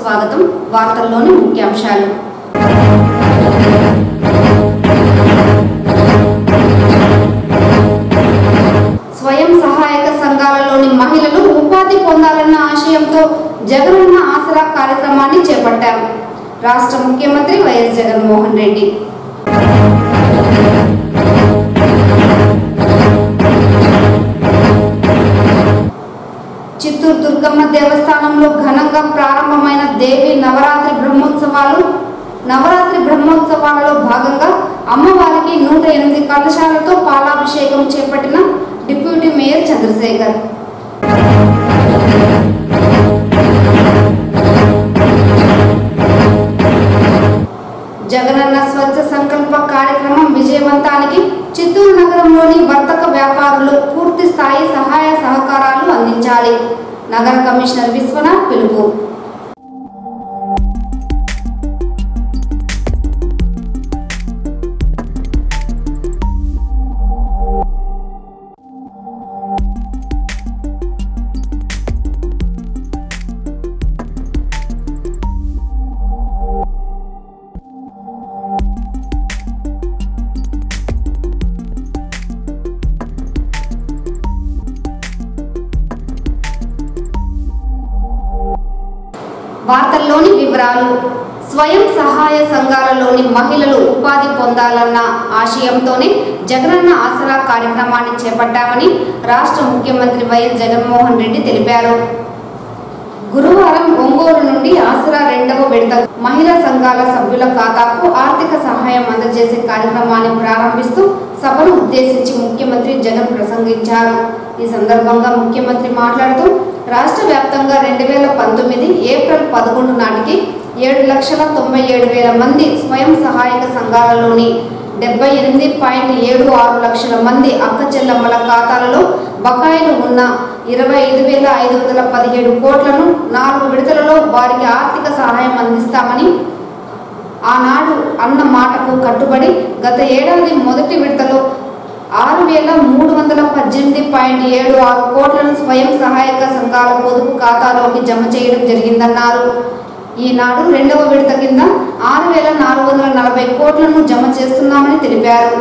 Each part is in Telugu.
స్వాగతం వార్తల్లోని ముఖ్యాంశాలు స్వయం సహాయక సంఘాలలోని మహిళలు ఉపాధి పొందాలన్న ఆశయంతో జగనన్న ఆసరా కార్యక్రమాన్ని చేపట్టారు రాష్ట్ర ముఖ్యమంత్రి వైఎస్ జగన్మోహన్ రెడ్డి చిత్తూరు దుర్గమ్మ దేవస్థానంలో ఘనంగా ప్రారంభమైన దేవి నవరాత్రి బ్రహ్మోత్సవాలు నవరాత్రి బ్రహ్మోత్సవాలలో భాగంగా అమ్మవారికి నూట ఎనిమిది కలశాలతో పాలాభిషేకం చేపట్టిన డిప్యూటీ మేయర్ చంద్రశేఖర్ జగనన్న స్వచ్ఛ సంకల్ప కార్యక్రమం విజయవంతానికి చిత్తూరు నగరంలోని వర్తక వ్యాపారులు పూర్తి స్థాయి సహాయ సహకారాలు అందించాలి నగర కమిషనర్ విశ్వనాథ్ పిలుపు వార్తల్లోని వివరాలు స్వయం సహాయ సంఘాలలోని మహిళలు ఉపాధి పొందాలన్న ఆశయంతోనే జగనన్న ఆసరా కార్యక్రమాన్ని చేపట్టామని రాష్ట్ర ముఖ్యమంత్రి వైఎస్ జగన్మోహన్ రెడ్డి తెలిపారు గురువారం ఒంగోలు నుండి ఆసరా రెండవ విడత మహిళా సంఘాల సభ్యుల ఖాతాకు ఆర్థిక సహాయం అందజేసే కార్యక్రమాన్ని ప్రారంభిస్తూ సభను ఉద్దేశించి ముఖ్యమంత్రి జగన్ ప్రసంగించారు ఈ సందర్భంగా ముఖ్యమంత్రి మాట్లాడుతూ రాష్ట్ర వ్యాప్తంగా రెండు వేల పంతొమ్మిది ఏప్రిల్ పదకొండు నాటికి ఏడు లక్షల తొంభై ఏడు వేల మంది స్వయం సహాయక సంఘాలలోని డెబ్బై ఎనిమిది పాయింట్ ఏడు ఆరు లక్షల మంది అక్క చెల్లమ్మల ఖాతాలలో బకాయిలు ఉన్న ఇరవై ఐదు వేల ఐదు వందల పదిహేడు కోట్లను నాలుగు విడతలలో వారికి ఆర్థిక సహాయం అందిస్తామని ఆనాడు అన్న మాటకు కట్టుబడి గత ఏడాది మొదటి విడతలో ఆరు వేల మూడు వందల పద్దెనిమిది పాయింట్ ఏడు ఆరు కోట్లను స్వయం సహాయక సంఘాల పొదుపు ఖాతాలోకి జమ చేయడం జరిగిందన్నారు ఈనాడు రెండవ విడత కింద ఆరు వేల నాలుగు వందల నలభై కోట్లను జమ చేస్తున్నామని తెలిపారు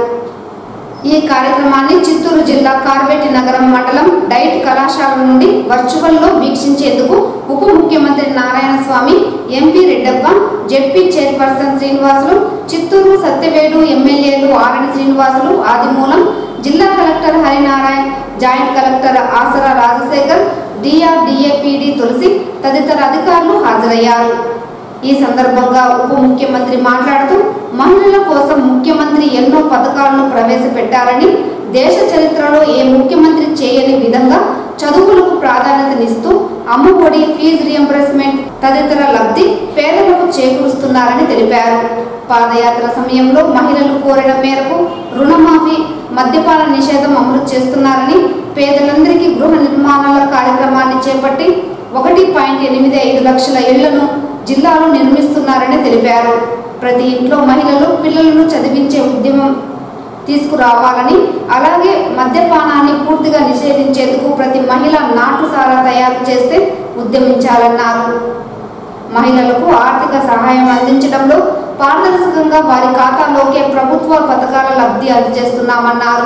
ఈ కార్యక్రమాన్ని చిత్తూరు జిల్లా కార్వేటి నగరం మండలం డైట్ కళాశాల నుండి వర్చువల్లో వీక్షించేందుకు ఉప ముఖ్యమంత్రి Narayana Swamy MP Reddappa ZP chairperson Srinivasulu Chittoor Satyavedu ఎమ్మెల్యేలు ఆరణి శ్రీనివాసులు ఆదిమూలం జిల్లా collector Harinarayan joint collector Asara Rajasekhar DRDA PD Tulasi తదితర అధికారులు హాజరయ్యారు ఈ సందర్భంగా ఉప ముఖ్యమంత్రి మాట్లాడుతూ మహిళల కోసం ముఖ్యమంత్రి ఎన్నో పథకాలను ప్రవేశపెట్టారని దేశ చరిత్రలో ఏ ముఖ్యమంత్రి చేయని విధంగా చదువులకు ప్రాధాన్యతనిస్తూ అమ్మఒడి ఫీజు రియంబర్స్మెంట్ తదితర లబ్ధి పేదలకు చేకూరుస్తున్నారని తెలిపారు పాదయాత్ర సమయంలో మహిళలు కోరిన మేరకు రుణమాఫీ మద్యపాన నిషేధం అమలు చేస్తున్నారని పేదలందరికీ గృహ నిర్మాణాల కార్యక్రమాన్ని చేపట్టి ఒకటి పాయింట్ ఎనిమిది ఐదు లక్షల ఇళ్లను జిల్లాలో నిర్మిస్తున్నారని తెలిపారు ప్రతి ఇంట్లో మహిళలు పిల్లలను చదివించే ఉద్యమం తీసుకురావాలని అలాగే మద్యపానాన్ని పూర్తిగా నిషేధించేందుకు ప్రతి మహిళ నాటుసారా తయారు చేస్తే ఉద్యమించాలన్నారు మహిళలకు ఆర్థిక సహాయం అందించడంలో పారదర్శకంగా వారి ఖాతాలోకే ప్రభుత్వ పథకాల లబ్ధి అందజేస్తున్నామన్నారు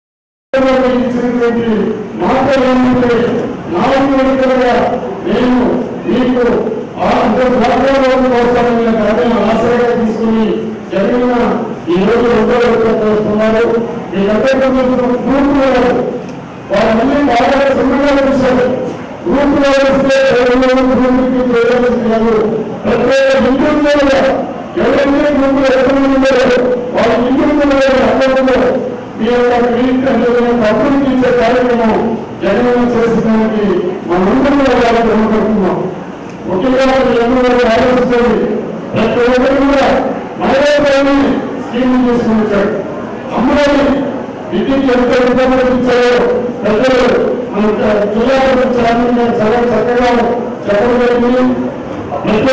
ఇచ్చినటువంటి మాట ఏమంటే నాలుగు విడతలుగా నేను మీకు ఆంధ్రప్రదేశ్ కోసమైన కార్యం ఆశ్రయంగా తీసుకుని జరిగిన ఈ రోజు రెండో విడత వస్తున్నారు మీకందరికీ మీకు గ్రూప్ వారు వారు మళ్ళీ బాగా సుন্দరంగా చూశారు గ్రూప్ వారు వస్తే ఎవరు గ్రూప్కి ప్రయోజనం ప్రత్యేక ఇండివిజువల్గా ఎవరైతే గ్రూపులు ఎవరు ఉన్నారో వాళ్ళ ఇండివిజువల్గా అందరూ మీ యొక్క క్లినిక్ అనేది అభివృద్ధి ఇచ్చే కార్యక్రమం జగన్ చేసడానికి మనందరం ప్రయత్నిస్తున్నాం ముఖ్యంగా మీ అందరూ ఆలోచించండి ప్రతి ఒక్కరు కూడా మహిళా స్కీమ్ తీసుకుని వచ్చాడు అమ్మని విద్యుత్ ఎంత ఇబ్బందులు ఇచ్చారో ప్రజలు మన జిల్లా చైర్మన్ గారు చాలా చక్కగా చెప్పడం జరిగింది ప్రతి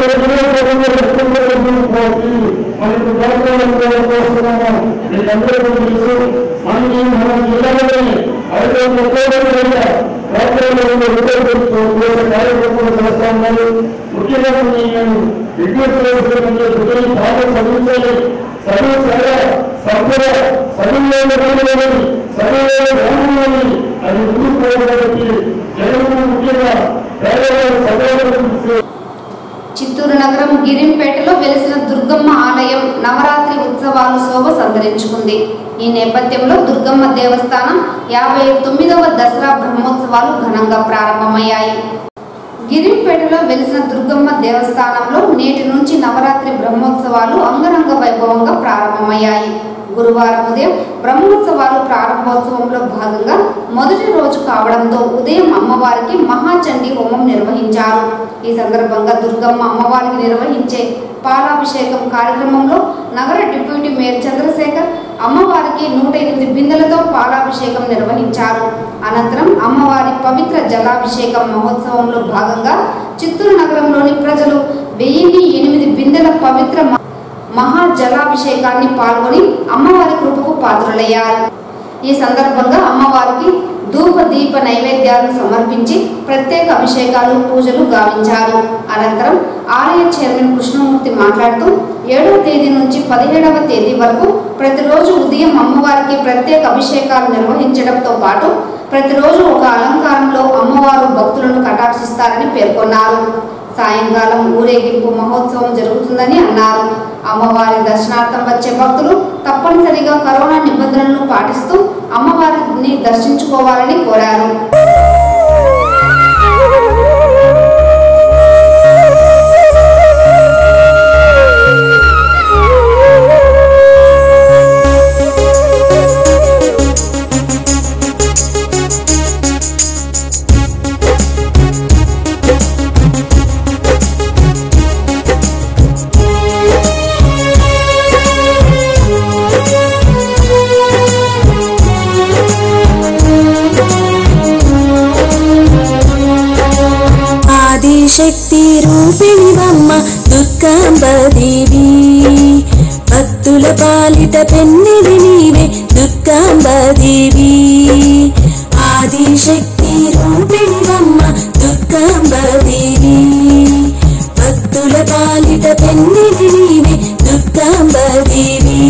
ఒక్కరు మనకు గవర్నమెంట్ కోరుతున్నాము మీకందరూ తెలుసు మనకి మన జిల్లాలోని ఐదు ముప్పై గవర్నమెంట్ కార్యక్రమంలో విడుదల కార్యక్రమాలు చేస్తా ఉన్నారు ముఖ్యంగా నేను విజ్ఞప్తి చేస్తున్నటువంటి పిల్లలు బాగా చదివించాలి చదువు సరే సభ్యుల చదువులేని రోజులని చదువులేని గ్రామంలోని అది ముందుకు పోవడానికి జగన్ ముఖ్యంగా పేదవాళ్ళు చదవడానికి చిత్తూరు నగరం గిరింపేటలో వెలిసిన దుర్గమ్మ ఆలయం నవరాత్రి ఉత్సవాలు శోభ సంతరించుకుంది ఈ నేపథ్యంలో దుర్గమ్మ దేవస్థానం యాభై తొమ్మిదవ దసరా బ్రహ్మోత్సవాలు ఘనంగా ప్రారంభమయ్యాయి గిరింపేటలో వెలిసిన దుర్గమ్మ దేవస్థానంలో నేటి నుంచి నవరాత్రి బ్రహ్మోత్సవాలు అంగరంగ వైభవంగా ప్రారంభమయ్యాయి గురువారం ఉదయం బ్రహ్మోత్సవాలు ప్రారంభోత్సవంలో భాగంగా మొదటి రోజు కావడంతో ఉదయం అమ్మవారికి మహాచండీ హోమం నిర్వహించారు ఈ సందర్భంగా దుర్గమ్మ అమ్మవారికి నిర్వహించే పాలాభిషేకం కార్యక్రమంలో నగర డిప్యూటీ మేయర్ చంద్రశేఖర్ అమ్మవారికి నూట ఎనిమిది బిందెలతో పాలాభిషేకం నిర్వహించారు అనంతరం అమ్మవారి పవిత్ర జలాభిషేకం మహోత్సవంలో భాగంగా చిత్తూరు నగరంలోని ప్రజలు వెయ్యిన్ని ఎనిమిది బిందెల పవిత్ర మ- మహా జలాభిషేకాన్ని పాల్గొని అమ్మవారి కృపకు పాత్రులయ్యారు ఈ సందర్భంగా అమ్మవారికి ధూప దీప నైవేద్యాలను సమర్పించి ప్రత్యేక అభిషేకాలు పూజలు గావించారు అనంతరం ఆలయ చైర్మన్ కృష్ణమూర్తి మాట్లాడుతూ ఏడవ తేదీ నుంచి పదిహేడవ తేదీ వరకు ప్రతిరోజు ఉదయం అమ్మవారికి ప్రత్యేక అభిషేకాలు నిర్వహించడంతో పాటు ప్రతిరోజు ఒక అలంకారంలో అమ్మవారు భక్తులను కటాక్షిస్తారని పేర్కొన్నారు సాయంకాలం ఊరేగింపు మహోత్సవం జరుగుతుందని అన్నారు అమ్మవారి దర్శనార్థం వచ్చే భక్తులు తప్పనిసరిగా కరోనా నిబంధనలను పాటిస్తూ అమ్మవారిని దర్శించుకోవాలని కోరారు ఆదిశక్తి రూపిణివమ్మ దుర్గాంబదేవి భక్తుల పాలిట పెన్నిది నీవే దుర్గాంబదేవి ఆదిశక్తి రూపిణివమ్మ దుర్గాంబదేవి భక్తుల పాలిట పెన్నిది నీవే దుర్గాంబదేవి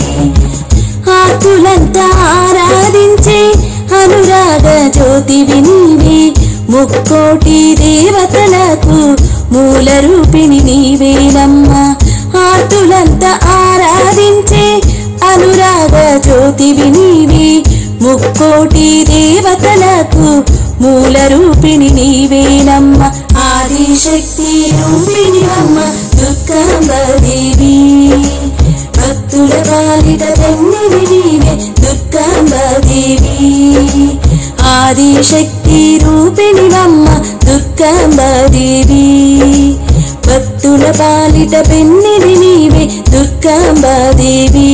ఆకులంతా ఆరాధించే అనురాగ జ్యోతివి నీవే ముక్కోటి దేవతలకు మూల రూపిణి నీవేనమ్మ ఆతులంతా ఆరాధించే అనురాగ జ్యోతివి నీవే ముక్కోటి దేవతలకు మూల రూపిణి నీవేనమ్మ ఆదిశక్తి రూపిణి అమ్మ దుర్గాంబదేవి భక్తుల పాలిట పెన్నివి నీవే దుర్గాంబదేవి ఆదిశక్తి రూపిణివమ్మ దుర్గాంబదేవి భక్తుల పాలిట పెన్నివి నీవే దుర్గాంబదేవి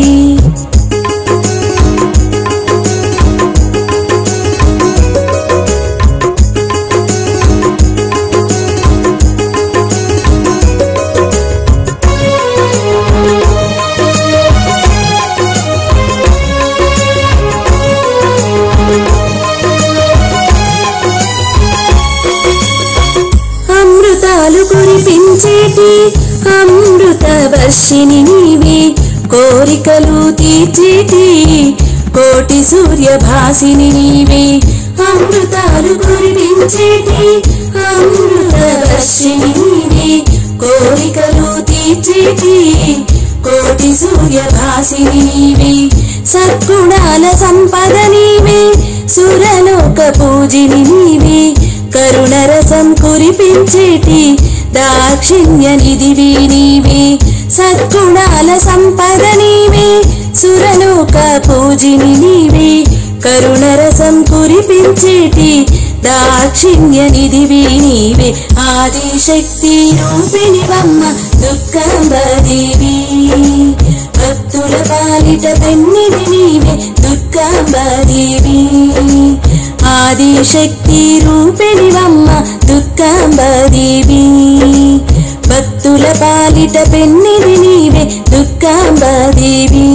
అమృతాలు కురిపించేటి అమృత వర్షిణి నీవే కోరికలు తీర్చేటి కోటి సూర్య భాసిని నీవే అమృతాలు కురిపించేటి అమృత వర్షిణి నీవే కోరికలు తీర్చేటి కోటి సూర్య భాసిని నీవే సద్గుణాల సంపద నీవే సురలోక పూజిని నీవే కరుణరసం కురిపించేటి దాక్షిణ్య నిధివి నీవే సద్గుణాల సంపద నీవే సురలోక పూజిని నీవే కరుణరసం కురిపించేటి దాక్షిణ్య నిధివి నీవే ఆదిశక్తి రూపిణివమ్మ దుర్గాంబదేవి భక్తుల పాలిట పెన్నిది నీవే దుర్గాంబదేవి ఆదిశక్తి రూపిణివమ్మ దుర్గాంబదేవి భక్తుల పాలిట పెన్నిది నీవే దుర్గాంబదేవి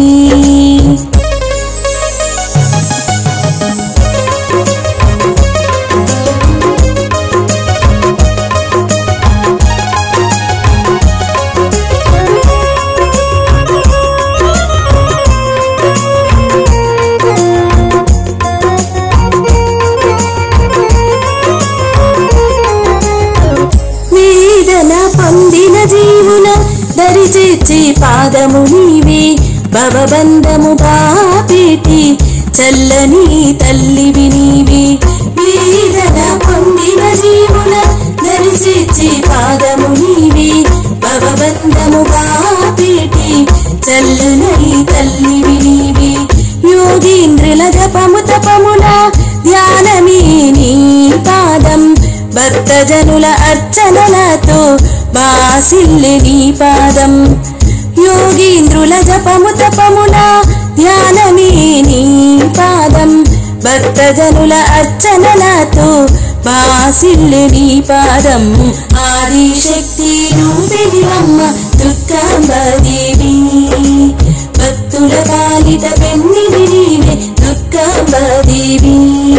దరిచేర్చి పాదము నీవే భవబంధము బాపేటి చల్లని తల్లివి నీవే వీరన పొందిన జీవుల దరిచేర్చి పాదము నీవే భవబంధము బాపేటి చల్లని తల్లివి నీవే యోగీంద్రుల జపము తపముల ధ్యానమే నీ పాదం భక్తజనుల అర్చనలతో బాసిల్లి నీ పాదం యోగీంద్రుల జపము తపముల ధ్యానమే నీ పాదం భక్తజనుల అర్చనలతో బాసిల్లి నీ పాదం ఆదిశక్తి రూపిణివమ్మ దుర్గాంబదేవి భక్తుల పాలిట పెన్నిది నీవే దుర్గాంబదేవి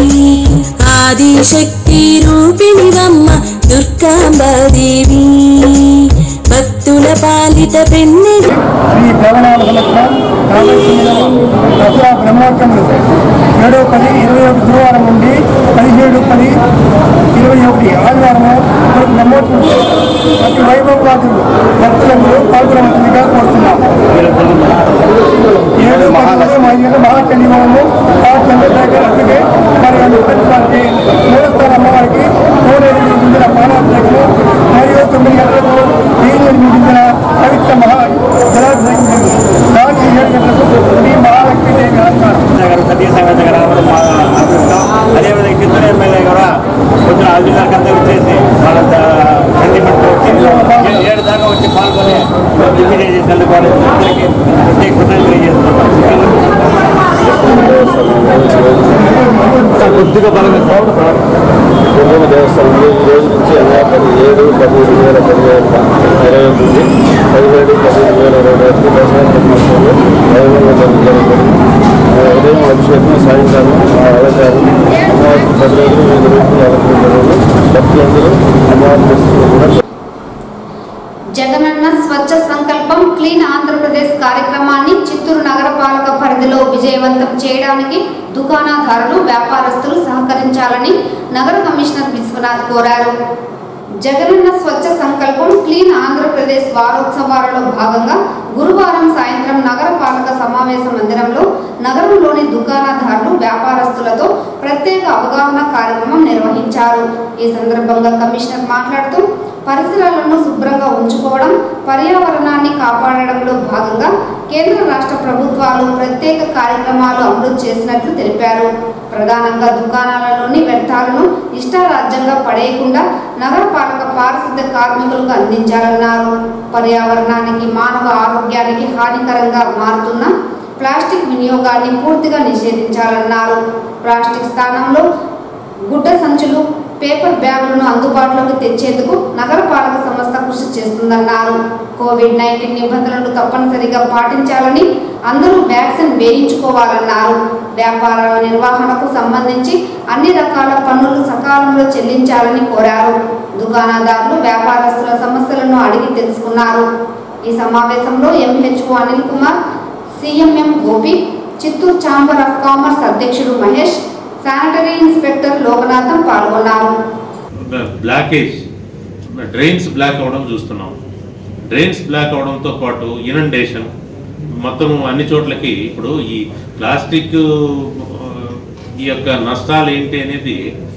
ఆదిశక్తి రూపిణివమ్మ దుర్గాంబదేవి భక్తుల పాలిట పెన్నిది శ్రీ దేవనామ సంవత్సరం యాభై తొమ్మిదవ దసరా బ్రహ్మోత్సవములు ఏడో పది ఇరవై ఒకటి గురువారం నుండి పదిహేడు పది ఇరవై ఒకటి ఆదివారం వరకు బ్రహ్మోత్సవం అతి వైభవవాదులు భక్తులందరూ పాల్గొనవలసిందిగా కోరుతున్నాం ఏడు పది మహిళలు మహాచండి హోమము ఆ చంద్రశేఖర్ అందుకే మరి అనుసరించి వారికి మూలస్థాన అమ్మవారికి కోడేరు నిర్మించిన పానాభిషేకము మరియు తొమ్మిది గంటలకు దీని నిర్మించిన పవిత్ర మహా జలాభిషేకం రాత్రి ఏడు గంటలకు శ్రీ మహాలక్ష్మీదేవి ఆస్థానం గారు సతీష్ సంగతి గారు రావడం మా అదృష్టం అదేవిధంగా చిత్తూరు ఎమ్మెల్యే కూడా కొంచెం అధికారులంతా వచ్చేసి వాళ్ళ సెంటిమెంట్ వచ్చి ఏ- ఏడు దాకా వచ్చి పాల్గొని డిప్యూటీ చేసినందుకు వాళ్ళ ఇద్దరికి ప్రత్యేక కృతజ్ఞతలు తెలియజేస్తున్నాం కొద్దిగా బలంగా దుర్గమ్మ దేవస్థానంలో ఈ రోజు నుంచి అలా పది ఏడు పది రెండు వేల పదిహేను ఇరవై ఒకటి పదిహేడు పది రెండు వేల ఇరవై వరకు దసరా బ్రహ్మోత్సవాలు వైభవంగా జరుగుతుంది ఆ, ఉదయం అభిషేకం సాయంకాలం ఆ అలంకారం అమ్మవారికి పది రోజులు ఐదు రోజులు అలంకరించడం భక్తులందరూ అమ్మవారి దర్శనం కూడా జగనన్న స్వచ్ఛ సంకల్పం క్లీన్ ఆంధ్రప్రదేశ్ కార్యక్రమాన్ని చిత్తూరు నగరపాలక పరిధిలో విజయవంతం చేయడానికి దుకాణదారులు వ్యాపారస్తులు సహకరించాలని నగర కమిషనర్ విశ్వనాథ్ కోరారు జగనన్న స్వచ్ఛ సంకల్పం క్లీన్ ఆంధ్రప్రదేశ్ వారోత్సవాలలో భాగంగా గురువారం సాయంత్రం నగరపాలక సమావేశ మందిరంలో నగరంలోని దుకాణదారులు వ్యాపారస్తులతో ప్రత్యేక అవగాహన కార్యక్రమం నిర్వహించారు ఈ సందర్భంగా కమిషనర్ మాట్లాడుతూ పరిసరాలను శుభ్రంగా ఉంచుకోవడం పర్యావరణాన్ని కాపాడడంలో భాగంగా కేంద్ర రాష్ట్ర ప్రభుత్వాలు ప్రత్యేక కార్యక్రమాలు అమలు చేసినట్లు తెలిపారు ప్రధానంగా దుకాణాలలోని వ్యర్థాలను ఇష్టారాజ్యంగా పడేయకుండా నగరపాలక పారిశుద్ధ కార్మికులకు అందించాలన్నారు పర్యావరణానికి మానవ ఆరోగ్యానికి హానికరంగా మారుతున్న ప్లాస్టిక్ వినియోగాన్ని పూర్తిగా నిషేధించాలన్నారు ప్లాస్టిక్ స్థానంలో గుడ్డ సంచులు పేపర్ బ్యాగులను అందుబాటులోకి తెచ్చేందుకు నగరపాలక సంస్థ కృషి చేస్తుందన్నారు కోవిడ్ నైన్టీన్ నిబంధనలు తప్పనిసరిగా పాటించాలని అందరూ వ్యాక్సిన్ వేయించుకోవాలన్నారు వ్యాపారాల నిర్వహణకు సంబంధించి అన్ని రకాల పన్నులు సకాలంలో చెల్లించాలని కోరారు దుకాణదారులు వ్యాపారస్తుల సమస్యలను అడిగి తెలుసుకున్నారు ఈ సమావేశంలో MHO Anil Kumar CMM Gopi Chittoor chamber of commerce అధ్యక్షుడు మహేష్ శానిటరీ ఇన్స్పెక్టర్ లోకనాథం పాల్గొన్నారు బ్లాకేజ్ డ్రైన్స్ బ్లాక్ అవడం చూస్తున్నాం డ్రైన్స్ బ్లాక్ అవడంతో పాటు ఇనండేషన్ మొత్తం అన్ని చోట్లకి ఇప్పుడు ఈ ప్లాస్టిక్ ఆ, ఈ యొక్క నష్టాలు ఏంటి అనేది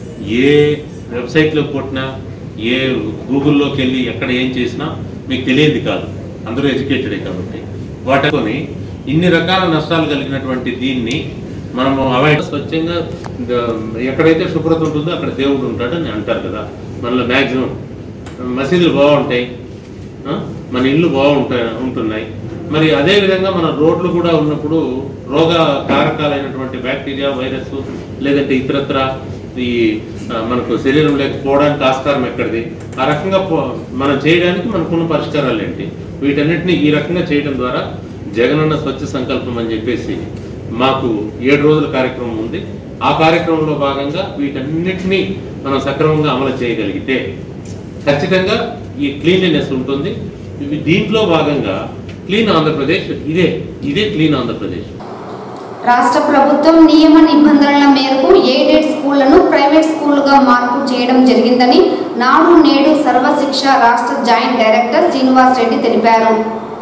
ఏ వెబ్సైట్లో కొట్టినా ఏ గూగుల్లోకి వెళ్ళి ఎక్కడ ఏం చేసినా మీకు తెలియదు కాదు అందరూ ఎడ్యుకేటెడే కాబట్టి వాటిని ఇన్ని రకాల నష్టాలు కలిగినటువంటి దీన్ని మనము అవాయిడ్ స్వచ్ఛంగా ఇంకా ఎక్కడైతే శుభ్రత ఉంటుందో అక్కడ దేవుడు ఉంటాడు అని అంటారు కదా మనలో మ్యాక్సిమం మసీదులు బాగుంటాయి ఆ? మన ఇల్లు బాగుంటాయి ఉంటున్నాయి మరి అదే విధంగా మన రోడ్లు కూడా ఉన్నప్పుడు రోగ కారకాలైనటువంటి బ్యాక్టీరియా వైరస్ లేదంటే ఇతరత్ర ఈ ఆ, మనకు శరీరం లేకపోవడానికి ఆస్కారం ఎక్కడిది ఆ రకంగా పో- మనం చేయడానికి మనకున్న పరిష్కారాలు ఏంటి వీటన్నిటిని ఈ రకంగా చేయడం ద్వారా జగనన్న స్వచ్ఛ సంకల్పం అని చెప్పేసి మాకు ఏడు రోజుల కార్యక్రమం ఉంది ఆ కార్యక్రమంలో భాగంగా వీటన్నిటినీ మనం సక్రమంగా అమలు చేయగలిగితే ఖచ్చితంగా ఈ క్లీన్లీనెస్ ఉంటుంది ఇవి దీంట్లో భాగంగా క్లీన్ ఆంధ్రప్రదేశ్ ఇదే ఇదే క్లీన్ ఆంధ్రప్రదేశ్ రాష్ట్ర ప్రభుత్వం నియమ నిబంధనల మేరకు ఎయిడెడ్ స్కూళ్లను ప్రైవేట్ స్కూళ్లుగా మార్పు చేయడం జరిగిందని నాడు నేడు సర్వశిక్ష రాష్ట్ర జాయింట్ డైరెక్టర్ శ్రీనివాస్ రెడ్డి తెలిపారు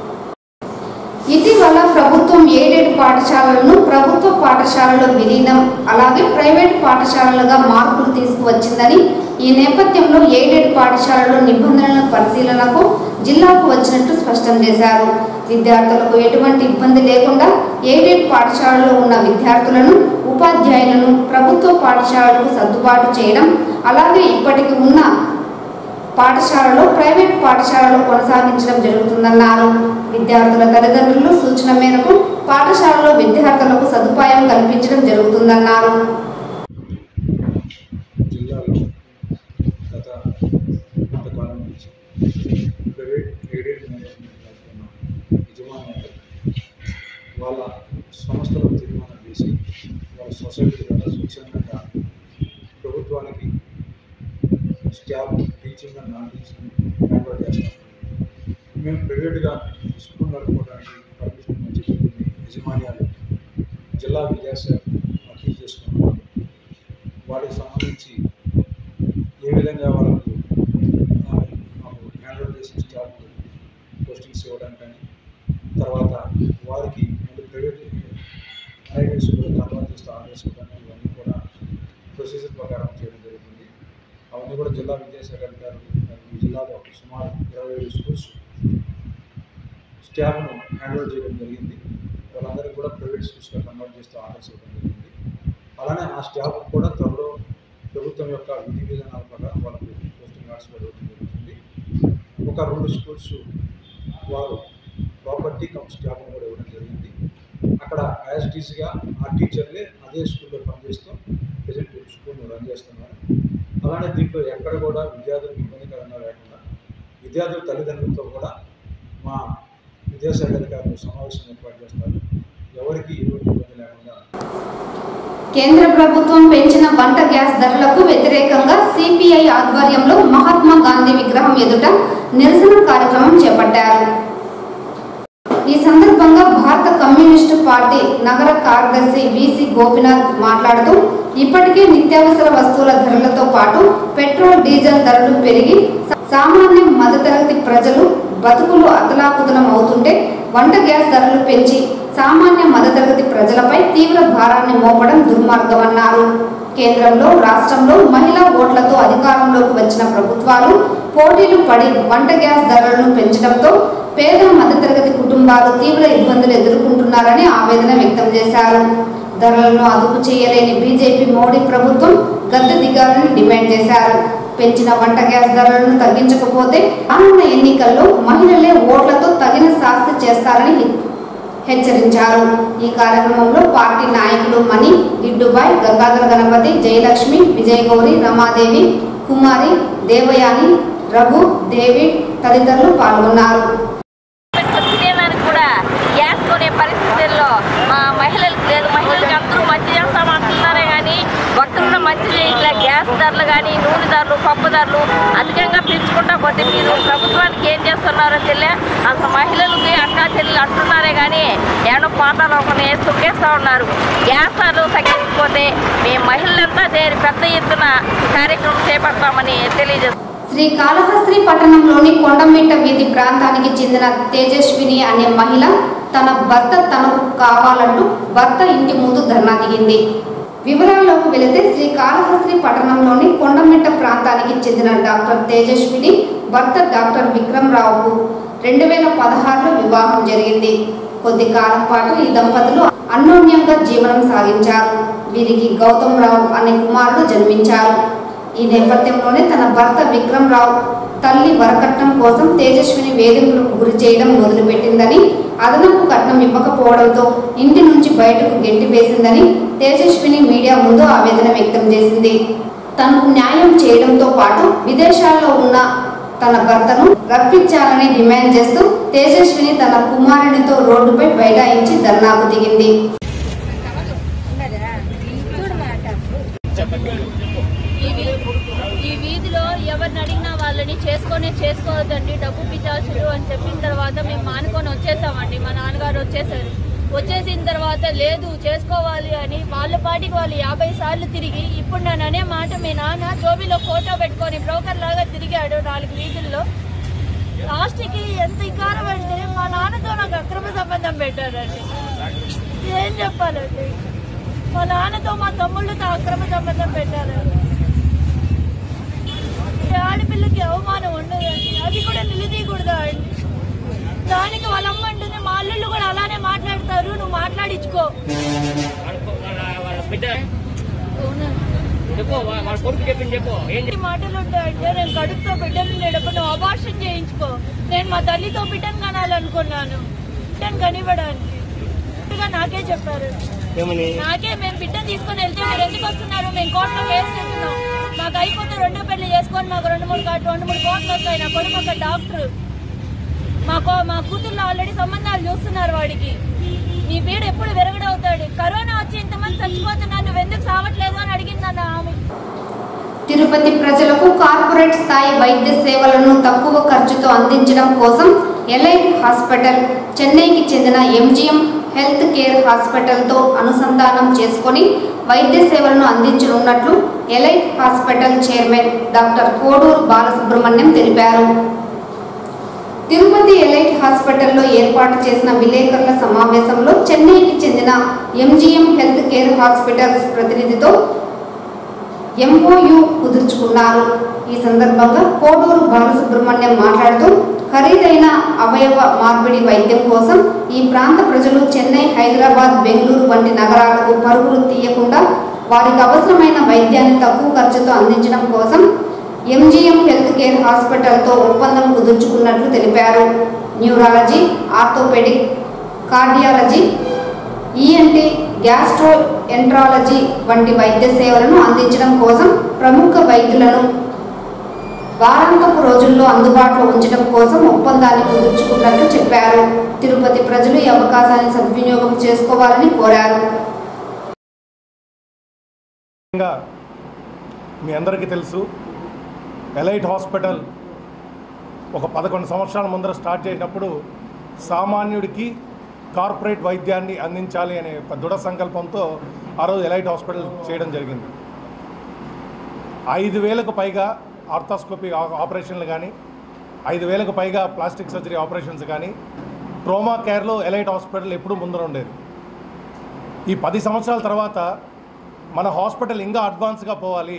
ఇటీవల ప్రభుత్వం ఎయిడెడ్ పాఠశాలలను ప్రభుత్వ పాఠశాలలో విలీనం అలాగే ప్రైవేట్ పాఠశాలలుగా మార్పులు తీసుకువచ్చిందని ఈ నేపథ్యంలో ఎయిడెడ్ పాఠశాలల నిబంధనల పరిశీలనకు జిల్లాకు వచ్చినట్టు స్పష్టం చేశారు విద్యార్థులకు ఎటువంటి ఇబ్బంది లేకుండా ఎయిడెడ్ పాఠశాలలో ఉన్న విద్యార్థులను ఉపాధ్యాయులను ప్రభుత్వ పాఠశాలలకు సర్దుబాటు చేయడం అలాగే ఇప్పటికి ఉన్న పాఠశాలలో ప్రైవేట్ పాఠశాలలో కొనసాగించడం జరుగుతుందన్నారు విద్యార్థుల తల్లిదండ్రులు సూచన మేరకు పాఠశాలలో విద్యార్థులకు సదుపాయం కల్పించడం జరుగుతుందన్నారు జిల్లాలో గత కొంతకాలం నుంచి ప్రైవేట్ ఎయిడెడ్ మేనేజ్మెంట్ నడుపుతున్న యజమానులు వాళ్ళ సంస్థలకు తీర్మానం చేసి వాళ్ళ సొసైటీ ద్వారా స్వచ్ఛందంగా ప్రభుత్వానికి staff teaching and non teaching hand చేస్తాం మేము ప్రైవేట్గా స్కూల్ నడుపుకోవడానికి పర్మిషన్ మంచి కొన్ని యజమాన్యాలు జిల్లా విద్యాశాఖ అప్పీల్ చేసుకున్నాం వాటికి సంబంధించి ఏ విధంగా వాళ్ళకు ఆ, మాకు హ్యాండ్ చేసి స్టాఫ్ పోస్టింగ్స్ ఇవ్వడానికి కానీ తర్వాత వారికి అంటే ప్రైవేట్ ప్రైవేట్స్ కూడా కన్వర్ట్ చేస్తే ఆర్డర్స్ కానీ ఇవన్నీ కూడా ప్రొసీజర్ ప్రకారం చేయడం జరుగుతుంది అవన్నీ కూడా జిల్లా విద్యాశాఖ అధికారులు మరియు ఈ జిల్లాలో సుమారు ఇరవై ఏడు స్కూల్స్ స్టాఫ్ను హ్యాండ్ ఓవర్ చేయడం జరిగింది వాళ్ళందరికీ కూడా ప్రైవేట్ స్కూల్స్గా కన్వర్ట్ చేస్తూ ఆర్డర్స్ ఇవ్వడం జరిగింది అలానే ఆ స్టాఫ్ కూడా త్వరలో ప్రభుత్వం యొక్క విధి విధానాల ప్రకారం వాళ్ళకు పోస్టింగ్ ఆర్డర్స్ కూడా ఇవ్వడం జరుగుతుంది ఒక రెండు స్కూల్స్ వారు ప్రాపర్టీ కమ్ స్టాఫ్ను కూడా ఇవ్వడం జరిగింది అక్కడ యాజ్ టీసీగా ఆ టీచర్లే అదే స్కూల్లో పనిచేస్తూ ప్రజెంట్ స్కూల్ను రన్ చేస్తున్నారు అలానే దీంట్లో ఎక్కడ కూడా విద్యార్థులకు ఇబ్బందికరంగా లేకుండా విద్యార్థుల తల్లిదండ్రులతో కూడా మా విద్యాశాఖ అధికారులు సమావేశం ఏర్పాటు చేస్తారు ఎవరికి ఎటువంటి ఇబ్బంది లేకుండా కేంద్ర ప్రభుత్వం పెంచిన వంట గ్యాస్ ధరలకు వ్యతిరేకంగా సిపిఐ ఆధ్వర్యంలో మహాత్మా గాంధీ విగ్రహం ఎదుట నిరసన కార్యక్రమం చేపట్టారు ఈ సందర్భంగా భారత కమ్యూనిస్టు పార్టీ నగర కార్యదర్శి విసి గోపినాథ్ మాట్లాడుతూ ఇప్పటికే నిత్యావసర వస్తువుల ధరలతో పాటు పెట్రోల్ డీజిల్ ధరలు పెరిగి సామాన్య మధ్యతరగతి ప్రజలు బతుకులు అతలాకుతలం అవుతుంటే వంట గ్యాస్ ధరలు పెంచి సామాన్య మధ్యతరగతి ప్రజలపై తీవ్ర భారాన్ని మోపడం దుర్మార్గమన్నారు కేంద్రంలో రాష్ట్రంలో మహిళా ఓట్లతో అధికారంలోకి వచ్చిన ప్రభుత్వాలు పోటీలు పడి వంట గ్యాస్ ధరలను పెంచడంతో పేద మధ్యతరగతి కుటుంబాలు తీవ్ర ఇబ్బందులు ఎదుర్కొంటున్నారని ఆవేదన వ్యక్తం చేశారు ధరలను అదుపు చేయలేని బీజేపీ మోడీ ప్రభుత్వం గద్దె దిగాలని డిమాండ్ చేశారు పెంచిన వంట గ్యాస్ ధరలను తగ్గించకపోతే రానున్న ఎన్నికల్లో మహిళలే ఓట్లతో తగిన శాస్తి చేస్తారని హె- హెచ్చరించారు ఈ కార్యక్రమంలో పార్టీ నాయకులు మణి గిడ్డుబాయ్ గంగాధర గణపతి జయలక్ష్మి విజయగౌరి రమాదేవి కుమారి దేవయాని రఘు డేవిడ్ తదితరులు పాల్గొన్నారు తినేదానికి కూడా గ్యాస్ కొనే పరిస్థితుల్లో మా మహిళలకు లేదు మహిళలకు అందరూ మంచి చేస్తామంటున్నారే కానీ భక్తులను మంచి చేయట్లే గ్యాస్ ధరలు కానీ నూనె ధరలు పప్పు ధరలు అధికంగా పెంచుకుంటా పోతే మీరు ప్రభుత్వానికి ఏం చేస్తున్నారో చెల్లె అసలు మహిళలకి అక్కా చెల్లెలు అంటున్నారే కానీ ఏడో పాతాలు ఒకరిని వేసి తొక్కేస్తూ ఉన్నారు గ్యాస్ ధరలు తగ్గించకపోతే మేము మహిళలంతా చేరి పెద్ద ఎత్తున కార్యక్రమం చేపడతామని తెలియజేస్తున్నాం శ్రీ కాళహస్త్రి పట్టణంలోని కొండమిట్ట వీధి ప్రాంతానికి చెందిన తేజస్విని అనే మహిళ తన భర్త తనకు కావాలంటూ భర్త ఇంటి ముందు ధర్నా దిగింది వివరాల్లోకి వెళితే శ్రీ కాళహస్త్రి పట్టణంలోని కొండమిట్ట ప్రాంతానికి చెందిన డాక్టర్ తేజస్విని భర్త డాక్టర్ విక్రమ్ రావుకు రెండు వేల పదహారులో వివాహం జరిగింది కొద్ది కాలం పాటు ఈ దంపతులు అన్యోన్యంగా జీవనం సాగించారు వీరికి గౌతమ్ రావు అనే కుమారుడు జన్మించారు ఈ నేపథ్యంలోనే తన భర్త విక్రమ్ రావు తల్లి వరకట్నం కోసం తేజస్విని వేధింపులకు గురి చేయడం మొదలుపెట్టిందని అదనపు కట్నం ఇవ్వకపోవడంతో ఇంటి నుంచి బయటకు గెంటి వేసిందని తేజస్విని మీడియా ముందు ఆవేదన వ్యక్తం చేసింది తనకు న్యాయం చేయడంతో పాటు విదేశాల్లో ఉన్న తన భర్తను రప్పించాలని డిమాండ్ చేస్తూ తేజస్విని తన కుమారునితో రోడ్డుపై బైఠాయించి ధర్నాకు దిగింది ఈ వీ- ఈ వీధిలో ఎవరిని అడిగినా వాళ్ళని చేసుకొనే చేసుకోవద్దండి డబ్బు పిచ్చాల్సుడు అని చెప్పిన తర్వాత మేము మానుకొని వచ్చేసామండి మా నాన్నగారు వచ్చేసారు వచ్చేసిన తర్వాత లేదు చేసుకోవాలి అని వాళ్ళ పాటికి వాళ్ళు యాభై సార్లు తిరిగి ఇప్పుడు నేను అనే మాట మీ నాన్న జోబీలో ఫోటో పెట్టుకొని బ్రోకర్ లాగా తిరిగాడు నాలుగు వీధుల్లో లాస్ట్కి ఎంత ఇకారం అంటే మా నాన్నతో నాకు అక్రమ సంబంధం పెట్టారండి ఏం చెప్పాలండి మా నాన్నతో మా తమ్ముళ్ళతో అక్రమ సంబంధం పెట్టారండి ఈ ఆడపిల్లకి అవమానం ఉండదండి అది కూడా నిలదీయకూడదా అండి దానికి వాళ్ళ అమ్మ అంటుంది మా అల్లుళ్ళు కూడా అలానే మాట్లాడతారు నువ్వు మాట్లాడించుకో ఎన్ని మాటలు ఉంటాయంటే నేను కడుపుతో బిడ్డను నేడప్పుడు నువ్వు అబార్షన్ చేయించుకో నేను మా తల్లితో బిడ్డను కనాలనుకున్నాను బిడ్డను కనివ్వడానికి ఇంకా నాకే చెప్పారు నాకే మేము బిడ్డను తీసుకొని వెళ్తే మీరు ఎందుకు వస్తున్నారు మేము కోర్టులో కేసు చేస్తున్నాం మాకు అయిపోతే రెండో పెళ్లి చేసుకొని మాకు రెండు మూడు కా- రెండు మూడు కోట్లు వస్తాయి నా కొడుకు ఒక డాక్టర్ మా కో- మా కూతుర్లో ఆల్రెడీ సంబంధాలు చూస్తున్నారు వాడికి నీ వీడు ఎప్పుడు విరగడవుతాడు కరోనా వచ్చి ఇంతమంది చచ్చిపోతున్నారు నువ్వు ఎందుకు సావట్లేదు అని అడిగింది నన్ను ఆమె తిరుపతి ప్రజలకు కార్పొరేట్ స్థాయి వైద్య సేవలను తక్కువ ఖర్చుతో అందించడం కోసం ఎలైట్ హాస్పిటల్ చెన్నైకి చెందిన ఎంజిఎం హెల్త్ కేర్ హాస్పిటల్తో అనుసంధానం చేసుకొని వైద్య సేవలను అందించనున్నట్లు Elite hospital chairman doctor Koduru Balasubrahmanyam తెలిపారు తిరుపతి ఎలైట్ హాస్పిటల్లో ఏర్పాటు చేసిన విలేకరుల సమావేశంలో చెన్నైకి చెందిన ఎంజిఎం హెల్త్ కేర్ హాస్పిటల్స్ ప్రతినిధితో ఎంఓయు కుదుర్చుకున్నారు ఈ సందర్భంగా కోడూరు బాలసుబ్రహ్మణ్యం మాట్లాడుతూ ఖరీదైన అవయవ మార్పిడి వైద్యం కోసం ఈ ప్రాంత ప్రజలు చెన్నై హైదరాబాద్ బెంగళూరు వంటి నగరాలకు పరుగులు తీయకుండా వారికి అవసరమైన వైద్యాన్ని తక్కువ ఖర్చుతో అందించడం కోసం ఎంజీఎం హెల్త్ కేర్ హాస్పిటల్తో ఒప్పందం కుదుర్చుకున్నట్లు తెలిపారు neurology orthopaedic cardiology ENT gastroenterology వంటి వైద్య సేవలను అందించడం కోసం ప్రముఖ వైద్యులను వారాంతపు రోజుల్లో అందుబాటులో ఉంచడం కోసం ఒప్పందాన్ని కుదుర్చుకున్నట్లు చెప్పారు తిరుపతి ప్రజలు ఈ అవకాశాన్ని సద్వినియోగం చేసుకోవాలని కోరారు ముఖ్యంగా మీ అందరికీ తెలుసు ఎలైట్ హాస్పిటల్ ఒక పదకొండు సంవత్సరాల ముందర స్టార్ట్ చేసినప్పుడు సామాన్యుడికి కార్పొరేట్ వైద్యాన్ని అందించాలి అనే ఒక దృఢ సంకల్పంతో ఆ రోజు ఎలైట్ హాస్పిటల్ చేయడం జరిగింది ఐదు వేలకు పైగా ఆర్థోస్కోపీ ఆ- ఆపరేషన్లు కానీ ఐదు వేలకు పైగా ప్లాస్టిక్ సర్జరీ ఆపరేషన్స్ కానీ ట్రోమా కేర్లో ఎలైట్ హాస్పిటల్ ఎప్పుడూ ముందర ఉండేది ఈ పది సంవత్సరాల తర్వాత మన హాస్పిటల్ ఇంకా అడ్వాన్స్గా పోవాలి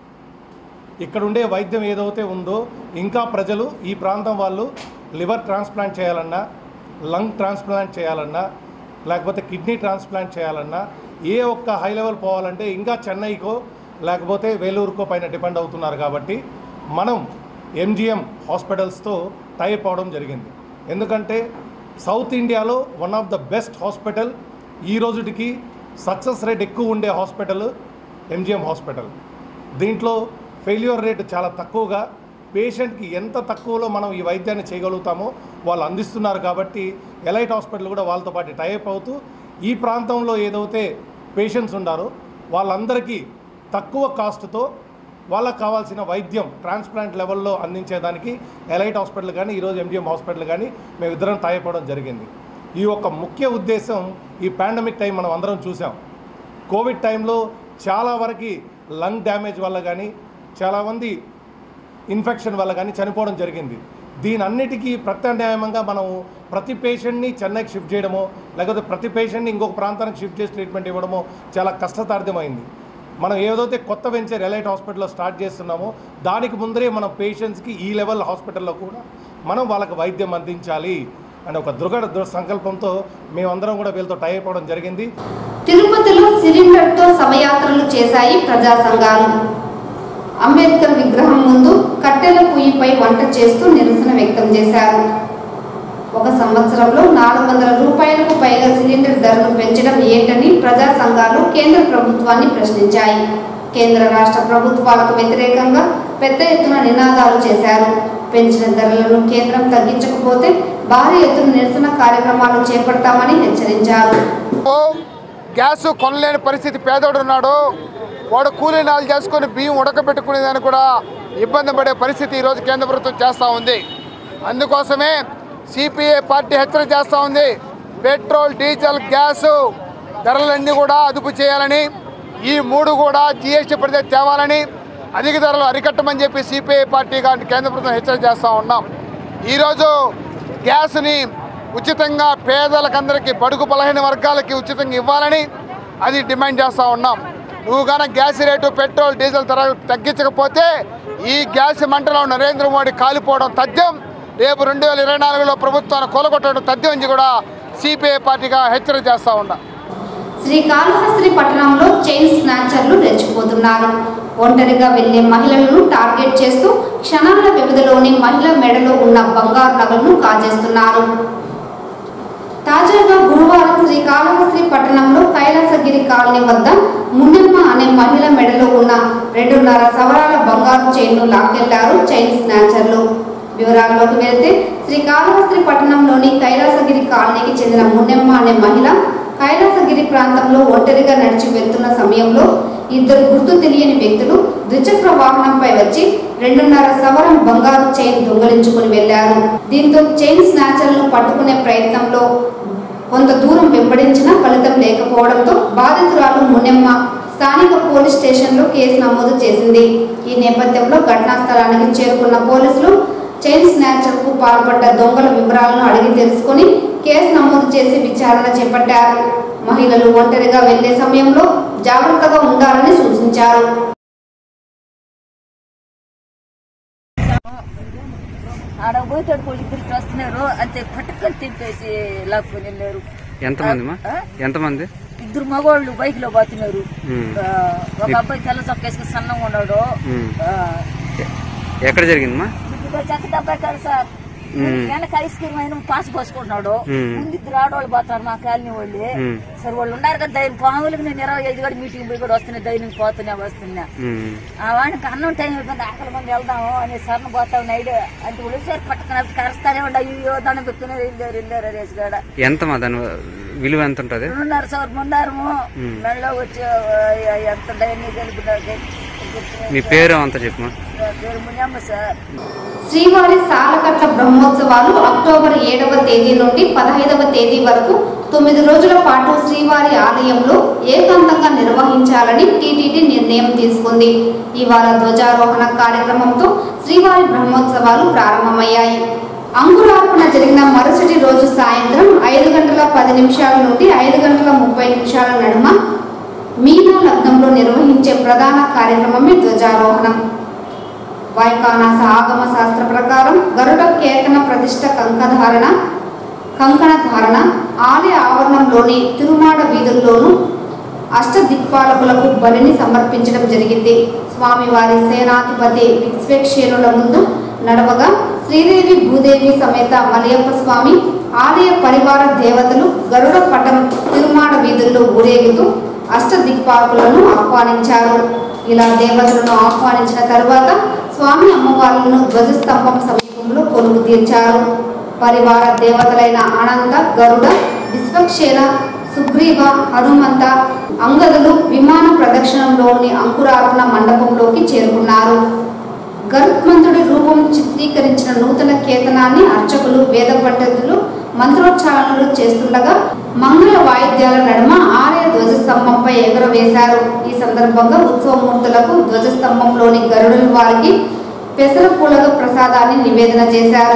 ఇక్కడ ఉండే వైద్యం ఏదైతే ఉందో ఇంకా ప్రజలు ఈ ప్రాంతం వాళ్ళు లివర్ ట్రాన్స్ప్లాంట్ చేయాలన్నా లంగ్ ట్రాన్స్ప్లాంట్ చేయాలన్నా లేకపోతే కిడ్నీ ట్రాన్స్ప్లాంట్ చేయాలన్నా ఏ ఒక్క హై లెవెల్ పోవాలంటే ఇంకా చెన్నైకో లేకపోతే వేలూరుకో పైన డిపెండ్ అవుతున్నారు కాబట్టి మనం ఎంజిఎం హాస్పిటల్స్తో టైప్ అవడం జరిగింది ఎందుకంటే సౌత్ ఇండియాలో one of the best hospital ఈ రోజుటికి సక్సెస్ రేట్ ఎక్కువ ఉండే హాస్పిటల్ ఎంజిఎం హాస్పిటల్ దీంట్లో ఫెయిల్యూర్ రేట్ చాలా తక్కువగా పేషెంట్కి ఎంత తక్కువలో మనం ఈ వైద్యాన్ని చేయగలుగుతామో వాళ్ళు అందిస్తున్నారు కాబట్టి ఎలైట్ హాస్పిటల్ కూడా వాళ్ళతో పాటు టైప్ అవుతూ ఈ ప్రాంతంలో ఏదైతే పేషెంట్స్ ఉండారో వాళ్ళందరికీ తక్కువ కాస్ట్తో వాళ్ళకి కావాల్సిన వైద్యం ట్రాన్స్ప్లాంట్ లెవెల్లో అందించేదానికి ఎలైట్ హాస్పిటల్ కానీ ఈరోజు ఎంజిఎం హాస్పిటల్ కానీ మేము ఇద్దరం టైప్ అవ్వడం జరిగింది ఈ యొక్క ముఖ్య ఉద్దేశం ఈ పాండమిక్ టైం మనం అందరం చూసాం కోవిడ్ టైంలో చాలా వరకు లంగ్ డ్యామేజ్ వల్ల కానీ చాలామంది ఇన్ఫెక్షన్ వల్ల కానీ చనిపోవడం జరిగింది దీని అన్నిటికీ ప్రత్యామ్నాయంగా మనం ప్రతి పేషెంట్ని చెన్నైకి షిఫ్ట్ చేయడమో లేకపోతే ప్రతి పేషెంట్ని ఇంకొక ప్రాంతానికి షిఫ్ట్ చేసి ట్రీట్మెంట్ ఇవ్వడమో చాలా కష్టసాధ్యమైంది మనం ఏదైతే కొత్త వెంచర్ ఎలైట్ హాస్పిటల్లో స్టార్ట్ చేస్తున్నామో దానికి ముందరే మన పేషెంట్స్కి ఈ లెవెల్ హాస్పిటల్లో కూడా మనం వాళ్ళకి వైద్యం అందించాలి అనే ఒక దృఢ దృఢ సంకల్పంతో మేమందరం కూడా వీళ్ళతో టై అయిపోవడం జరిగింది తిరుపతిలో సిలిండర్తో శవయాత్రలు చేశాయి ప్రజా సంఘాలు అంబేద్కర్ విగ్రహం ముందు కట్టెల పొయ్యిపై వంట చేస్తూ నిరసన వ్యక్తం చేశారు ఒక సంవత్సరంలో నాలుగు వందల రూపాయలకు పైగా సిలిండర్ ధరను పెంచడం ఏంటని ప్రజా సంఘాలు కేంద్ర ప్రభుత్వాన్ని ప్రశ్నించాయి కేంద్ర రాష్ట్ర ప్రభుత్వాలకు వ్యతిరేకంగా పెద్ద ఎత్తున నినాదాలు చేశారు పెంచిన ధరలను కేంద్రం తగ్గించకపోతే భారీ ఎత్తున నిరసన కార్యక్రమాలు చేపడతామని హెచ్చరించారు గ్యాస్ కొనలేని పరిస్థితి పేదోడు ఉన్నాడు వాడు కూలీ నాలు చేసుకొని బియ్యం ఉడకబెట్టుకునేదాన్ని కూడా ఇబ్బంది పడే పరిస్థితి ఈరోజు కేంద్ర ప్రభుత్వం చేస్తూ ఉంది అందుకోసమే సిపిఐ పార్టీ హెచ్చరిక చేస్తూ ఉంది పెట్రోల్ డీజిల్ గ్యాస్ ధరలన్నీ కూడా అదుపు చేయాలని ఈ మూడు కూడా జిఎస్టీ పరిధి తేవాలని అధిక ధరలు అరికట్టమని చెప్పి సిపిఐ పార్టీ గారిని కేంద్ర ప్రభుత్వం హెచ్చరిక చేస్తూ ఉన్నాం ఈరోజు గ్యాస్ని ఉచితంగా పేదలకందరికీ బడుగు బలహీన వర్గాలకి ఉచితంగా ఇవ్వాలని అది డిమాండ్ చేస్తూ ఉన్నాం నువ్వు కనుక గ్యాస్ రేటు పెట్రోల్ డీజిల్ ధర తగ్గించకపోతే ఈ గ్యాస్ మంటలో నరేంద్ర మోడీ కాలిపోవడం తథ్యం రేపు రెండు వేల ఇరవై నాలుగులో ప్రభుత్వాన్ని కూలగొట్టడం తథ్యం అని కూడా సిపిఐ పార్టీగా హెచ్చరిక చేస్తూ ఉన్నా శ్రీకాళహస్తి పట్టణంలో చైన్ స్నాచర్లు రెచ్చిపోతున్నారు ఒంటరిగా వెళ్లే మహిళలను టార్గెట్ చేస్తూ క్షణాల వ్యవధిలోని మహిళ మెడలో ఉన్న బంగారు నగలను కాజేస్తున్నారు తాజాగా గురువారం శ్రీకాళహస్తి పట్టణంలో కైలాసగిరి కాలనీ వద్ద మున్నెమ్మ అనే మహిళ మెడలో ఉన్న రెండున్నర సవరాల బంగారు చైన్ను లాక్కెళ్లారు చైన్ స్నాచర్లు వివరాల్లోకి వెళితే శ్రీకాళహస్తి పట్టణంలోని కైలాసగిరి కాలనీకి చెందిన మున్నెమ్మ అనే మహిళ కైలాసగిరి ప్రాంతంలో ఒంటరిగా నడిచి వెళ్తున్న సమయంలో ఇద్దరు గుర్తు తెలియని వ్యక్తులు ద్విచక్ర వాహనంపై వచ్చి రెండున్నర సవరం బంగారు చైన్ దొంగలించుకుని వెళ్లారు దీంతో చైన్ స్నాచర్లను పట్టుకునే ప్రయత్నంలో కొంత దూరం వెంబడించినా ఫలితం లేకపోవడంతో బాధితురాలు మున్నెమ్మ స్థానిక పోలీస్ స్టేషన్లో కేసు నమోదు చేసింది ఈ నేపథ్యంలో ఘటనా స్థలానికి చేరుకున్న పోలీసులు చైన్ స్నాచర్కు పాల్పడ్డ దొంగల వివరాలను అడిగి తెలుసుకుని కేసు నమోదు చేసి విచారణ చేపట్టారు మహిళలు ఒంటరిగా వెళ్లే సమయంలో జాగ్రత్తగా ఉండాలని సూచించారు ఆడ పోతాడు వాళ్ళు ఇద్దరికి వస్తున్నారు అంతే పట్టుకొని తింపేసి లాక్కొని వెళ్ళారు ఎంతమంది మా ఆ? ఎంతమంది ఇద్దరు మగవాళ్ళు బైక్ లో పోతున్నారు ఉమ్. ఆ, ఒక అబ్బాయి తెల్ల చొక్కేసుకుని సన్నంగా ఉన్నాడు ఉమ్. ఆ, ఎక్కడ జరిగిందమ్మా ఇదిగో చెత్త డబ్బా కాదు సార్ ఉమ్. వెనక ఐస్ క్రీమ్ అయిన పాస్ పోసుకుంటున్నాడు ఉమ్. ముందు ఇద్దరు ఆడవాళ్ళు పోతారు మా కాలనీ వాళ్ళు ఉమ్. సరే వాళ్ళు ఉన్నారు కదా ధైర్యం పాములకి నేను ఇరవై ఐదు కూడా మీటింగ్ పోయి కూడా వస్తున్నా ధైర్యం పోతున్నా వస్తున్నా ఉమ్. ఆ వాడికి అన్నం టైం అయిపోయింది ఆకలి మంది వెళ్దాము అని సర్న పోతాం నైడ్ అంటే ఒడిసారి పట్టుకుని కరుస్తానే ఉండ అయ్యో దండం పెట్టుకుని వెళ్ళారు వెళ్ళారు అనేసి కాడ ఎంతమా దాని విలువ ఎంత ఉంటుంది రెండున్నర సంవత్సరం ముందారము ఉమ్. మెడలో వచ్చి ఆ, ఎంత డైనీ కలిపి మీ పేరు అంతా చెప్పుమా పేరు మునియమ్మ సార్ శ్రీవారి సాలకట్ల బ్రహ్మోత్సవాలు అక్టోబర్ ఏడవ తేదీ నుండి పదహైదవ తేదీ వరకు తొమ్మిది రోజుల పాటు శ్రీవారి ఆలయంలో ఏకాంతంగా నిర్వహించాలని టీటీడీ నిర్ణయం తీసుకుంది ఇవాళ ధ్వజారోహణ కార్యక్రమంతో శ్రీవారి బ్రహ్మోత్సవాలు ప్రారంభమయ్యాయి అంకురార్పణ జరిగిన మరుసటి రోజు సాయంత్రం ఐదు గంటల పది నిమిషాల నుండి ఐదు గంటల ముప్పై నిమిషాల నడుమ మీనా లగ్నంలో నిర్వహించే ప్రధాన కార్యక్రమమే ధ్వజారోహణం వైకానాస ఆగమ శాస్త్ర ప్రకారం గరుడ కేతన ప్రతిష్ట కంకధారణ కంకణ ధారణ ఆలయ ఆవరణంలోని తిరుమాడ వీధుల్లోనూ అష్టదిక్పాలకులకు బలిని సమర్పించడం జరిగింది స్వామివారి సేనాధిపతి విశ్వేక్షేణుల ముందు నడవగా శ్రీదేవి భూదేవి సమేత మలయప్ప స్వామి ఆలయ పరివార దేవతలు గరుడ పటం తిరుమాడ వీధుల్లో ఊరేగుతూ అష్టదిక్పాలకులను ఆహ్వానించారు ఇలా దేవతలను ఆహ్వానించిన తరువాత స్వామి అమ్మవార్లను ధ్వజస్తంభం సమీపంలో కొలువు తీర్చారు పరివార దేవతలైన ఆనంద గరుడ విశ్వక్షేణ సుగ్రీవ హనుమంత అంగదులు విమాన ప్రదక్షిణంలోని అంకురార్పణ మండపంలోకి చేరుకున్నారు గరుత్మంతుడి రూపం చిత్రీకరించిన నూతన కేతనాన్ని అర్చకులు వేద పండితులు మంత్రోచ్చారణలు చేస్తుండగా మంగళ వాయిద్యాల నడుమ ఆలయ ధ్వజస్తంభంపై ఎగురవేశారు ఈ సందర్భంగా ఉత్సవమూర్తులకు ధ్వజస్తంభంలోని గరుడుల వారికి పెసర పూలగ ప్రసాదాన్ని నివేదన చేశారు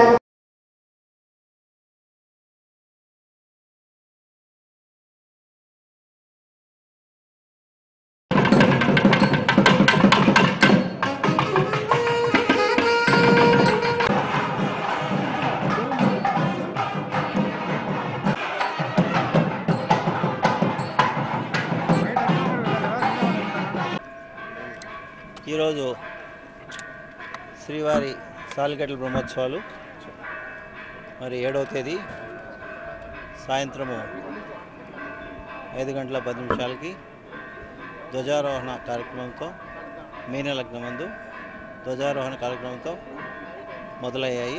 ఈరోజు శ్రీవారి సాలిగడ్డల బ్రహ్మోత్సవాలు మరి ఏడవ తేదీ సాయంత్రము ఐదు గంటల పది నిమిషాలకి ధ్వజారోహణ కార్యక్రమంతో మీన లగ్నమందు ధ్వజారోహణ కార్యక్రమంతో మొదలయ్యాయి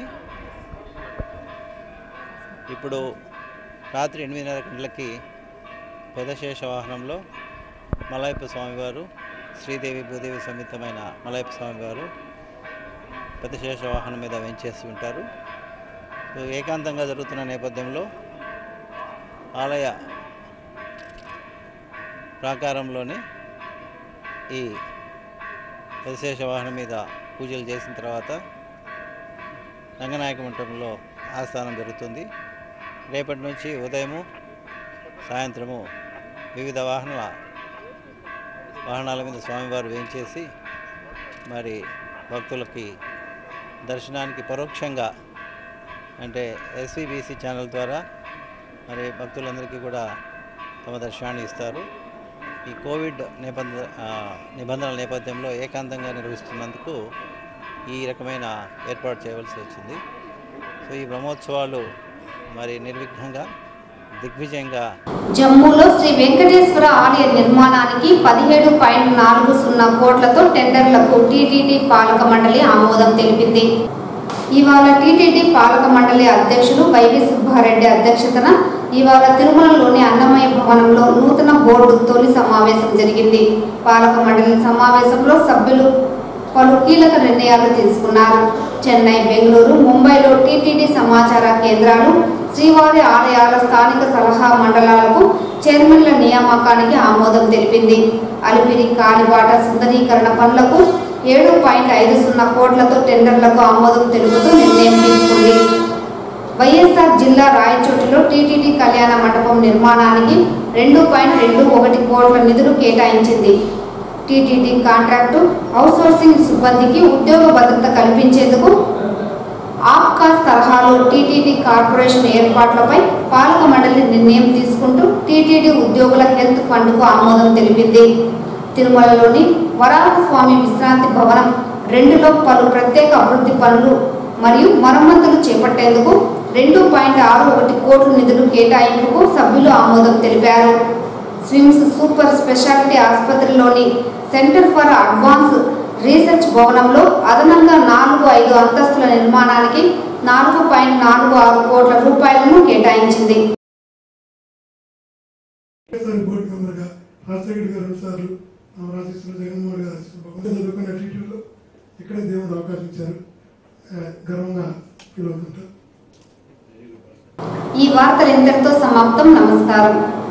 ఇప్పుడు రాత్రి ఎనిమిదిన్నర గంటలకి పెదశేష వాహనంలో మలయప్ప స్వామివారు శ్రీదేవి భూదేవి సమేతమైన మలయప్ప స్వామివారు పెద్దశేష వాహనం మీద వెంచేసి ఉంటారు సో ఏకాంతంగా జరుగుతున్న నేపథ్యంలో ఆలయ ప్రాకారంలోనే ఈ పెద్దశేష వాహనం మీద పూజలు చేసిన తర్వాత రంగనాయక మంటపంలో ఆస్థానం జరుగుతుంది రేపటి నుంచి ఉదయము సాయంత్రము వివిధ వాహనాల వాహనాల మీద స్వామివారు వేయించేసి మరి భక్తులకి దర్శనానికి పరోక్షంగా అంటే ఎస్వీబీసీ ఛానల్ ద్వారా మరి భక్తులందరికీ కూడా తమ దర్శనాన్ని ఇస్తారు ఈ కోవిడ్ నిబంధ ఆ, నిబంధనల నేపథ్యంలో ఏకాంతంగా నిర్వహిస్తున్నందుకు ఈ రకమైన ఏర్పాటు చేయవలసి వచ్చింది సో ఈ బ్రహ్మోత్సవాలు మరి నిర్విఘ్నంగా దిగ్విజయంగా జమ్మూలో శ్రీ వెంకటేశ్వర ఆలయ నిర్మాణానికి పదిహేడు పాయింట్ నాలుగు సున్నా కోట్లతో టెండర్లకు టీటీడీ పాలక మండలి ఆమోదం తెలిపింది ఇవాళ టీటీడీ పాలక మండలి అధ్యక్షుడు వైవి సుబ్బారెడ్డి అధ్యక్షతన ఇవాళ తిరుమలలోని అన్నమయ్య భవనంలో నూతన బోర్డు తొలి సమావేశం జరిగింది పాలక మండలి సమావేశంలో సభ్యులు పలు కీలక నిర్ణయాలు తీసుకున్నారు చెన్నై బెంగళూరు ముంబైలో టీటీడీ సమాచార కేంద్రాలు శ్రీవారి ఆలయాల స్థానిక సలహా మండలాలకు చైర్మన్ల నియామకానికి ఆమోదం తెలిపింది అలిపిరి కాలిబాట సుందరీకరణ పనులకు ఏడు పాయింట్ ఐదు సున్నా కోట్లతో టెండర్లకు ఆమోదం తెలుపుతూ నిర్ణయం తీసుకుంది వైఎస్ఆర్ జిల్లా రాయచోటిలో టీటీడీ కళ్యాణ మండపం నిర్మాణానికి రెండు పాయింట్ రెండు ఒకటి కోట్ల నిధులు కేటాయించింది టీటీడీ కాంట్రాక్టు అవుట్సోర్సింగ్ సిబ్బందికి ఉద్యోగ భద్రత కల్పించేందుకు ఆప్కాస్ తరహాలో టీటీడీ కార్పొరేషన్ ఏర్పాట్లపై పాలక మండలి నిర్ణయం తీసుకుంటూ టీటీడీ ఉద్యోగుల హెల్త్ ఫండ్కు ఆమోదం తెలిపింది తిరుమలలోని వరాహస్వామి విశ్రాంతి భవనం రెండులో పలు ప్రత్యేక అభివృద్ధి పనులు మరియు మరమ్మతులు చేపట్టేందుకు రెండు పాయింట్ ఆరు ఒకటి కోట్ల నిధులు కేటాయింపుకు సభ్యులు ఆమోదం తెలిపారు స్విమ్స్ సూపర్ స్పెషాలిటీ ఆసుపత్రిలోని సెంటర్ ఫర్ అడ్వాన్స్ రీసెర్చ్ భవనంలో అదనంగా నాలుగు ఐదు అంతస్తుల నిర్మాణానికి నాలుగు పాయింట్ నాలుగు ఆరు కోట్ల రూపాయలను కేటాయించింది వైఎస్ఆర్ బోర్డు మెంబర్గా రాజశేఖర్ గారు రెండు సార్లు ఆమె రాజేశ్వర జగన్మోహన్ గారు భగవంతుడు చదువుకునే అటిట్యూడ్లో ఇక్కడే దేవుడు అవకాశం ఇచ్చారు ఆ, గర్వంగా ఫీల్ అవుతుంటారు ఈ వార్తలు ఇంతటితో సమాప్తం నమస్కారం